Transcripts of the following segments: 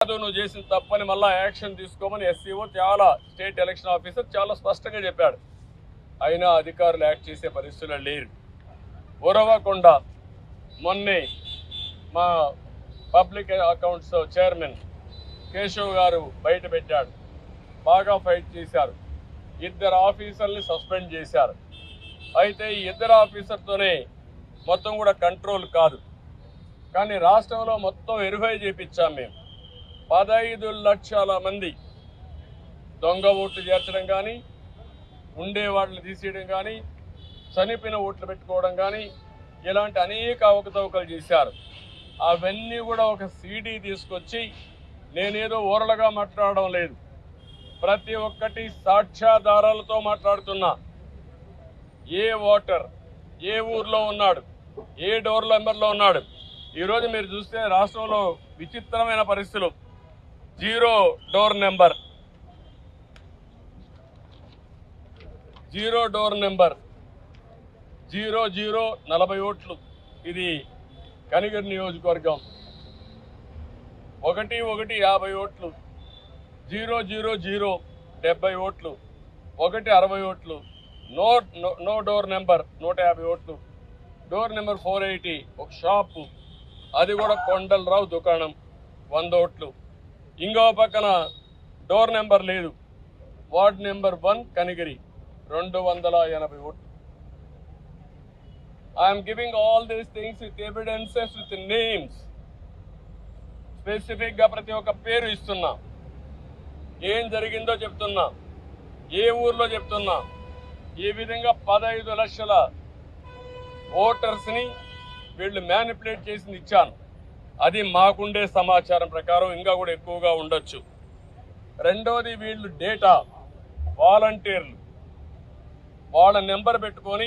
కాదు నువ్వు చేసిన తప్పని మళ్ళా యాక్షన్ తీసుకోమని ఎస్సీఓ చాలా స్టేట్ ఎలక్షన్ ఆఫీసర్ చాలా స్పష్టంగా చెప్పాడు అయినా అధికారులు యాక్ట్ చేసే పరిస్థితుల్లో లేరు ఉరవకొండ మొన్నే మా పబ్లిక్ అకౌంట్స్ చైర్మన్ కేశవ్ గారు బయట పెట్టాడు బాగా ఫైట్ చేశారు ఇద్దరు ఆఫీసర్ని సస్పెండ్ చేశారు అయితే ఈ ఇద్దరు ఆఫీసర్తోనే మొత్తం కూడా కంట్రోల్ కాదు కానీ రాష్ట్రంలో మొత్తం వెరిఫై చేపించాం మేము పదహైదు లక్షల మంది దొంగ ఓట్లు చేర్చడం కానీ ఉండే వాటిని తీసేయడం కానీ చనిపోయిన ఓట్లు పెట్టుకోవడం కానీ ఇలాంటి అనేక అవకతవకలు చేశారు అవన్నీ కూడా ఒక సీడీ తీసుకొచ్చి నేనేదో ఓరలుగా మాట్లాడడం లేదు ప్రతి ఒక్కటి సాక్ష్యాధారాలతో మాట్లాడుతున్నా ఏ ఓటర్ ఏ ఊర్లో ఉన్నాడు ఏ డోర్ నెంబర్లో ఉన్నాడు ఈరోజు మీరు చూస్తే రాష్ట్రంలో విచిత్రమైన పరిస్థితులు zero door number zero door number zero zero నలభై ఓట్లు ఇది కనిగిరి నియోజకవర్గం ఒకటి ఒకటి యాభై ఓట్లు జీరో జీరో జీరో డెబ్బై ఓట్లు ఒకటి అరవై ఓట్లు no no- no door number నూట యాభై ఓట్లు డోర్ నెంబర్ ఫోర్ ఎయిటీ ఒక షాపు అది కూడా కొండలరావు దుకాణం వంద ఓట్లు ఇంకో పక్కన డోర్ నెంబర్ లేదు వార్డ్ నెంబర్ వన్ కనిగిరి రెండు వందల ఎనభై ఓట్లు I'm giving all these things with evidences with names specific గా ప్రతి ఒక్క పేరు ఇస్తున్నా ఏం జరిగిందో చెప్తున్నా ఏ ఊర్లో చెప్తున్నా ఈ విధంగా పదహైదు లక్షల ఓటర్స్ ని వీళ్ళు మ్యానిపులేట్ చేసింది ఇచ్చాను అది మాకుండే సమాచారం ప్రకారం ఇంకా కూడా ఎక్కువగా ఉండొచ్చు రెండోది వీళ్ళు డేటా వాలంటీర్లు వాళ్ళ నెంబర్ పెట్టుకొని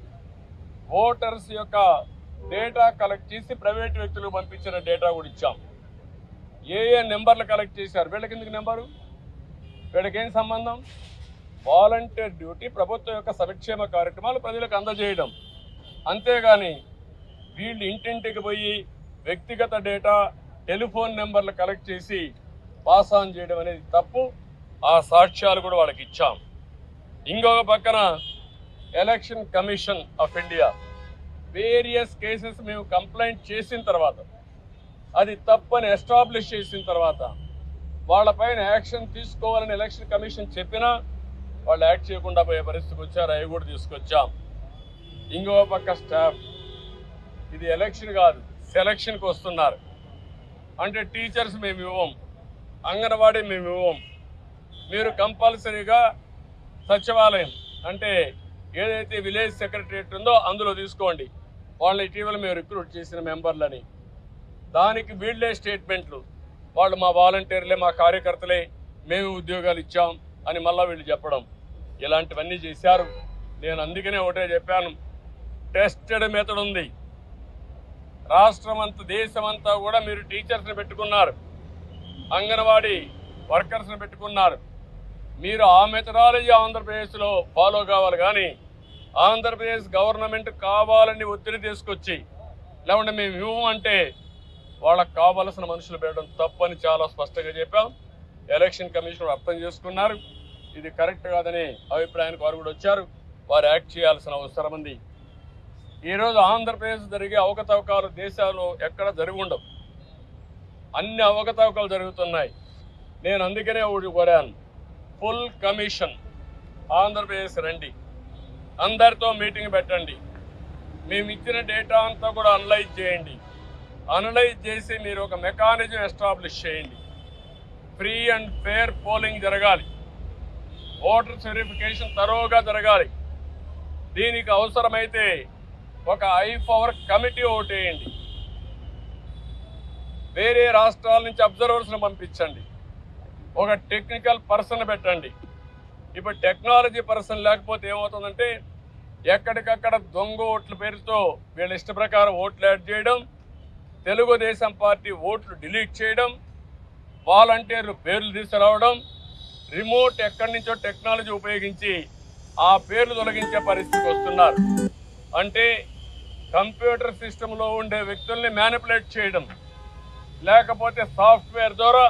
ఓటర్స్ యొక్క డేటా కలెక్ట్ చేసి ప్రైవేట్ వ్యక్తులకు పంపించిన డేటా కూడా ఇచ్చాం ఏ ఏ నెంబర్లు కలెక్ట్ చేశారు వీళ్ళకి ఎందుకు నెంబరు వీళ్ళకి ఏం సంబంధం వాలంటీర్ డ్యూటీ ప్రభుత్వం యొక్క సంక్షేమ కార్యక్రమాలు ప్రజలకు అందజేయడం అంతేగాని వీళ్ళు ఇంటింటికి పోయి వ్యక్తిగత డేటా టెలిఫోన్ నెంబర్లు కలెక్ట్ చేసి పాస్ ఆన్ చేయడం అనేది తప్పు ఆ సాక్ష్యాలు కూడా వాళ్ళకి ఇచ్చాం ఇంకొక పక్కన Election Commission of India various cases మేము కంప్లైంట్ చేసిన తర్వాత అది తప్పని ఎస్టాబ్లిష్ చేసిన తర్వాత వాళ్ళపైన యాక్షన్ తీసుకోవాలని ఎలక్షన్ కమిషన్ చెప్పినా వాళ్ళు యాక్ట్ చేయకుండా పోయే పరిస్థితికి వచ్చారు అవి కూడా తీసుకొచ్చాం ఇంకో పక్క స్టాఫ్ ఇది ఎలక్షన్ కాదు సెలక్షన్కి వస్తున్నారు అంటే టీచర్స్ మేము ఇవ్వం అంగన్వాడీ మేము ఇవ్వం మీరు కంపల్సరీగా సచివాలయం అంటే ఏదైతే విలేజ్ సెక్రటరియట్ ఉందో అందులో తీసుకోండి వాళ్ళని ఇటీవల మేము రిక్రూట్ చేసిన మెంబర్లని దానికి వీళ్ళే స్టేట్మెంట్లు వాళ్ళు మా వాలంటీర్లే మా కార్యకర్తలే మేము ఉద్యోగాలు ఇచ్చాం అని మళ్ళా వీళ్ళు చెప్పడం ఇలాంటివన్నీ చేశారు నేను అందుకనే ఒకటే చెప్పాను టెస్టెడ్ మెథడ్ ఉంది రాష్ట్రం అంతా దేశం అంతా కూడా మీరు టీచర్స్ని పెట్టుకున్నారు అంగన్వాడీ వర్కర్స్ని పెట్టుకున్నారు మీరు ఆ మెథడాలజీ ఆంధ్రప్రదేశ్లో ఫాలో కావాలి కానీ ఆంధ్రప్రదేశ్ గవర్నమెంట్ కావాలని ఒత్తిడి తీసుకొచ్చి లేకుంటే మేము ఇవ్వమంటే వాళ్ళకి కావలసిన మనుషులు పెట్టడం తప్పని చాలా స్పష్టంగా చెప్పాం ఎలక్షన్ కమిషన్ అర్థం చేసుకున్నారు ఇది కరెక్ట్ కాదని అభిప్రాయానికి వారు కూడా వచ్చారు వారు యాక్ట్ చేయాల్సిన అవసరం ఉంది ఈరోజు ఆంధ్రప్రదేశ్ జరిగే అవకతవకాలు దేశాలు ఎక్కడ జరిగి ఉండవు అన్ని అవకతవకలు జరుగుతున్నాయి నేను అందుకనే ఒకటి కోరాను ఫుల్ కమిషన్ ఆంధ్రప్రదేశ్ రండి అందరితో మీటింగ్ పెట్టండి మేము ఇచ్చిన డేటా అంతా కూడా అనలైజ్ చేయండి అనలైజ్ చేసి మీరు ఒక మెకానిజం ఎస్టాబ్లిష్ చేయండి ఫ్రీ అండ్ ఫేర్ పోలింగ్ జరగాలి ఓటర్ వెరిఫికేషన్ తరోగా జరగాలి దీనికి అవసరమైతే ఒక ఐ పవర్ కమిటీ ఒకటి వేయండి వేరే రాష్ట్రాల నుంచి అబ్జర్వర్స్ని పంపించండి ఒక టెక్నికల్ పర్సన్ పెట్టండి ఇప్పుడు టెక్నాలజీ పర్సన్ లేకపోతే ఏమవుతుందంటే ఎక్కడికక్కడ దొంగ ఓట్ల పేరుతో వీళ్ళ ఇష్ట ప్రకారం ఓట్లు యాడ్ చేయడం తెలుగుదేశం పార్టీ ఓట్లు డిలీట్ చేయడం వాలంటీర్లు పేర్లు తీసుకురావడం రిమోట్ ఎక్కడి నుంచో టెక్నాలజీ ఉపయోగించి ఆ పేర్లు తొలగించే పరిస్థితికి వస్తున్నారు అంటే కంప్యూటర్ సిస్టంలో ఉండే వ్యక్తుల్ని మ్యానిపులేట్ చేయడం లేకపోతే సాఫ్ట్వేర్ ద్వారా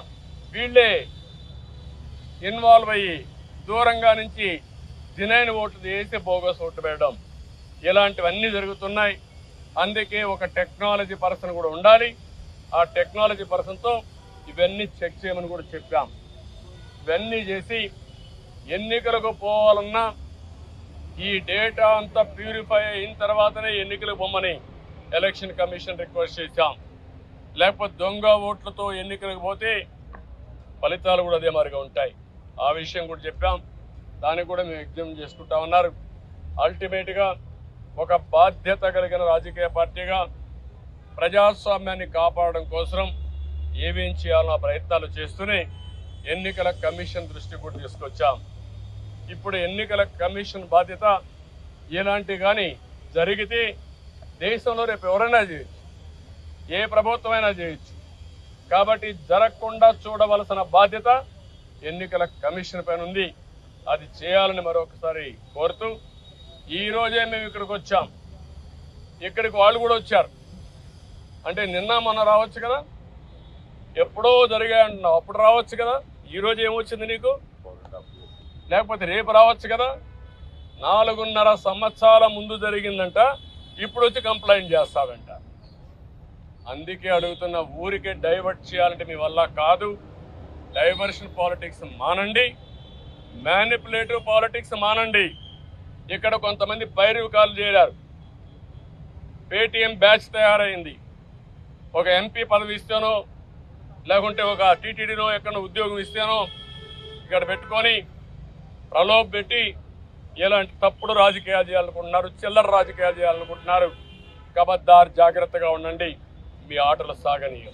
వీళ్ళే ఇన్వాల్వ్ అయ్యి దూరంగా నుంచి దినైన ఓట్లు వేసి బోగస్ ఓట్లు వేయడం ఇలాంటివన్నీ జరుగుతున్నాయి అందుకే ఒక టెక్నాలజీ పర్సన్ కూడా ఉండాలి ఆ టెక్నాలజీ పర్సన్తో ఇవన్నీ చెక్ చేయమని కూడా చెప్పాం ఇవన్నీ చేసి ఎన్నికలకు పోవాలన్నా ఈ డేటా అంతా ప్యూరిఫై అయిన తర్వాతనే ఎన్నికలకు పొమ్మని ఎలక్షన్ కమిషన్ రిక్వెస్ట్ చేశాం లేకపోతే దొంగ ఓట్లతో ఎన్నికలకు పోతే ఫలితాలు కూడా అదే మాదిరిగా ఉంటాయి ఆ విషయం కూడా చెప్పాం దానికి కూడా మేము ఎగ్జామ్ చేసుకుంటా ఉన్నారు అల్టిమేట్గా ఒక బాధ్యత కలిగిన రాజకీయ పార్టీగా ప్రజాస్వామ్యాన్ని కాపాడడం కోసం ఏమేం చేయాలో ఆ ప్రయత్నాలు చేస్తూనే ఎన్నికల కమిషన్ దృష్టి కూడా తీసుకొచ్చాం ఇప్పుడు ఎన్నికల కమిషన్ బాధ్యత ఇలాంటి కానీ జరిగితే దేశంలో రేపు ఎవరైనా చేయొచ్చు ఏ ప్రభుత్వమైనా చేయొచ్చు కాబట్టి జరగకుండా చూడవలసిన బాధ్యత ఎన్నికల కమిషన్ పైన ఉంది అది చేయాలని మరొకసారి కోరుతూ ఈ రోజే మేము ఇక్కడికి వచ్చాం ఇక్కడికి వాళ్ళు కూడా వచ్చారు అంటే నిన్న మొన్న రావచ్చు కదా ఎప్పుడో జరిగాయి అంటున్నావు అప్పుడు రావచ్చు కదా ఈ రోజు ఏమొచ్చింది నీకు లేకపోతే రేపు రావచ్చు కదా నాలుగున్నర సంవత్సరాల ముందు జరిగిందంట ఇప్పుడు వచ్చి కంప్లైంట్ చేస్తావంట అందుకే అడుగుతున్న ఊరికే డైవర్ట్ చేయాలంటే మీ వల్ల కాదు డైవర్షన్ పాలిటిక్స్ మానండి మ్యానిపులేటివ్ పాలిటిక్స్ మానండి ఇక్కడ కొంతమంది పైరుకాలు చేరారు పేటిఎం బ్యాచ్ తయారైంది ఒక ఎంపీ పదవి ఇస్తేనో లేకుంటే ఒక టీటీడీనో ఎక్కడ ఉద్యోగం ఇస్తేనో ఇక్కడ పెట్టుకొని ప్రలోభ పెట్టి ఇలాంటి తప్పుడు రాజకీయాలు చేయాలనుకుంటున్నారు చిల్లర రాజకీయాలు చేయాలనుకుంటున్నారు కబద్దార్ జాగ్రత్తగా ఉండండి మీ ఆటలు సాగనీయం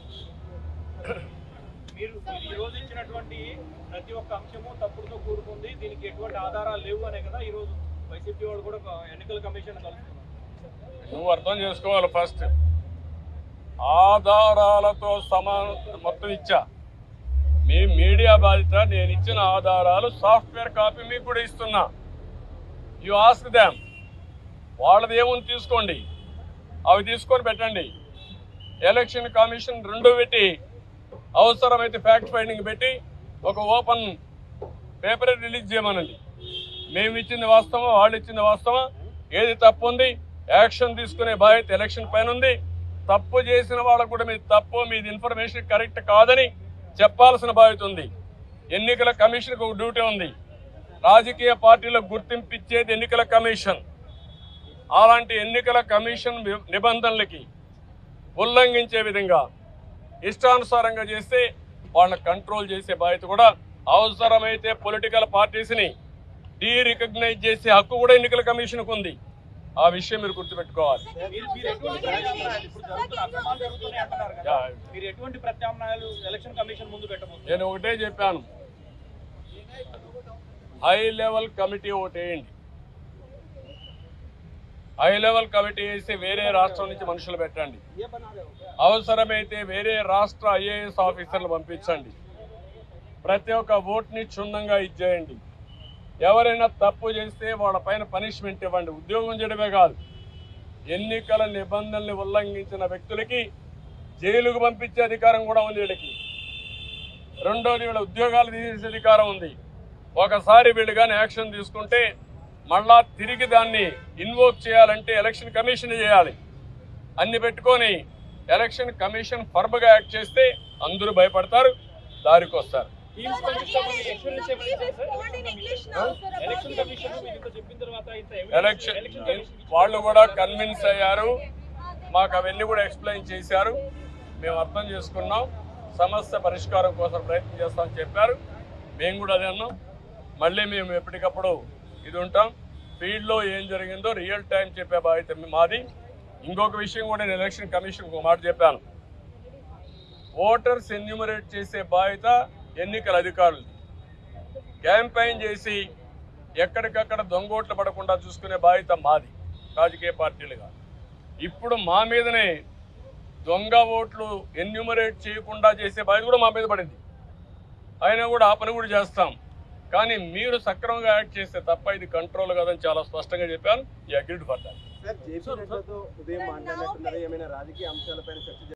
మీరు మీరు ఈ రోజు ఇచ్చినటువంటి ప్రతి ఒక్క అంశము తప్పుడుతో కూడుకుంది దీనికి ఎటువంటి ఆధారాలు లేవు అనే కదా ఈ రోజు వైసీపీ వాళ్ళు కూడా ఒక ఎన్నికల కమిషన్ కలుస్తున్నారు నువ్వు అర్థం చేసుకోవాలి ఫస్ట్ ఆధారాలతో సమాన మొత్తం ఇచ్చా మీ మీడియా బాధ్యత నేను ఇచ్చిన ఆధారాలు సాఫ్ట్వేర్ కాపీ మీకు కూడా ఇస్తున్నా యు ఆస్క్ దామ్ వాళ్ళది ఏముంది తీసుకోండి అవి తీసుకొని పెట్టండి ఎలక్షన్ కమిషన్ రెండు పెట్టి అవసరమైతే ఫ్యాక్ట్ ఫైండింగ్ పెట్టి ఒక ఓపెన్ పేపర్ రిలీజ్ చేయమనండి మేము ఇచ్చింది వాస్తవం వాళ్ళు ఇచ్చింది వాస్తవం ఏది తప్పు ఉంది యాక్షన్ తీసుకునే బాధ్యత ఎలక్షన్ పైన ఉంది తప్పు చేసిన వాళ్ళకు కూడా మీది తప్పు మీది ఇన్ఫర్మేషన్ కరెక్ట్ కాదని చెప్పాల్సిన బాధ్యత ఉంది ఎన్నికల కమిషన్కి ఒక డ్యూటీ ఉంది రాజకీయ పార్టీలకు గుర్తింపు ఇచ్చేది ఎన్నికల కమిషన్ అలాంటి ఎన్నికల కమిషన్ వి- నిబంధనలకి ఉల్లంఘించే విధంగా ఇష్టానుసారంగా చేస్తే వాళ్ళని కంట్రోల్ చేసే బాధ్యత కూడా అవసరమైతే పొలిటికల్ పార్టీస్ని డీ రికగ్నైజ్ చేసే హక్కు కూడా ఎన్నికల కమిషన్కు ఉంది ఆ విషయం మీరు గుర్తుపెట్టుకోవాలి మీరు మీరు ఎటువంటి ప్రత్యామ్నాయాలు ఇప్పుడు జరుగుతున్న అక్రమాలు జరుగుతున్నాయి అంటున్నారు కదా యా. మీరు ఎటువంటి ప్రత్యామ్నాయాలు ఎలక్షన్ కమిషన్ ముందు పెట్టబోతున్నారు నేను ఒకటే చెప్పాను హై లెవెల్ కమిటీ ఒకటి వేయండి హై లెవెల్ కమిటీ వేసి వేరే రాష్ట్రం నుంచి మనుషులు పెట్టండి అవసరమైతే వేరే రాష్ట్ర ఐఏఎస్ ఆఫీసర్లు పంపించండి ప్రతి ఒక్క ఓట్ని క్షుణ్ణంగా ఇచ్చేయండి ఎవరైనా తప్పు చేస్తే వాళ్ళ పైన పనిష్మెంట్ ఇవ్వండి ఉద్యోగం చేయడమే కాదు ఎన్నికల నిబంధనల్ని ఉల్లంఘించిన వ్యక్తులకి జైలుకు పంపించే అధికారం కూడా ఉంది వీళ్ళకి రెండోది వీళ్ళ ఉద్యోగాలు తీసేసే అధికారం ఉంది ఒకసారి వీళ్ళు కానీ యాక్షన్ తీసుకుంటే మళ్ళా తిరిగి దాన్ని ఇన్వోక్ చేయాలంటే ఎలక్షన్ కమిషన్ చేయాలి అన్ని పెట్టుకొని ఎలక్షన్ కమిషన్ ఫర్మ్గా యాక్ట్ చేస్తే అందరూ భయపడతారు దారికి వస్తారు టీమ్స్ పంపించామని ఎక్స్పీరియన్స్ ఎలక్షన్ కమిషన్ మీరు ఇంత చెప్పిన తర్వాత ఇంత evidence- ఎలక్షన్ ఎలక్షన్ కమిషన్ వాళ్ళు కూడా కన్విన్స్ అయ్యారు మాకు అవన్నీ కూడా ఎక్స్ప్లెయిన్ చేశారు మేము అర్థం చేసుకున్నాం సమస్య పరిష్కారం కోసం ప్రయత్నం చేస్తామని చెప్పారు మేము కూడా అదే అన్నాం మళ్ళీ మేము ఎప్పటికప్పుడు ఇది ఉంటాం ఫీల్డ్లో ఏం జరిగిందో రియల్ టైం చెప్పే బాధ్యత మాది ఇంకొక విషయం కూడా నేను ఎలక్షన్ కమిషన్ ఒక మాట చెప్పాను ఓటర్స్ ఎన్యూమరేట్ చేసే బాధ్యత ఎన్నికల అధికారులు క్యాంపెయిన్ చేసి ఎక్కడికక్కడ దొంగోట్లు పడకుండా చూసుకునే బాధ్యత మాది రాజకీయ పార్టీలుగా ఇప్పుడు మా మీదనే దొంగ ఓట్లు ఎన్యూమరేట్ చేయకుండా చేసే బాధ్యత కూడా మా మీద పడింది అయినా కూడా ఆ పని కూడా చేస్తాం కానీ మీరు సక్రమంగా యాక్ట్ చేస్తే తప్ప ఇది కంట్రోల్ కాదని చాలా స్పష్టంగా చెప్పాను ఈ agreed for that sir JP నడ్డాతో ఉదయం మాట్లాడినట్టున్నారు ఏమైనా రాజకీయ అంశాలపైన చర్చ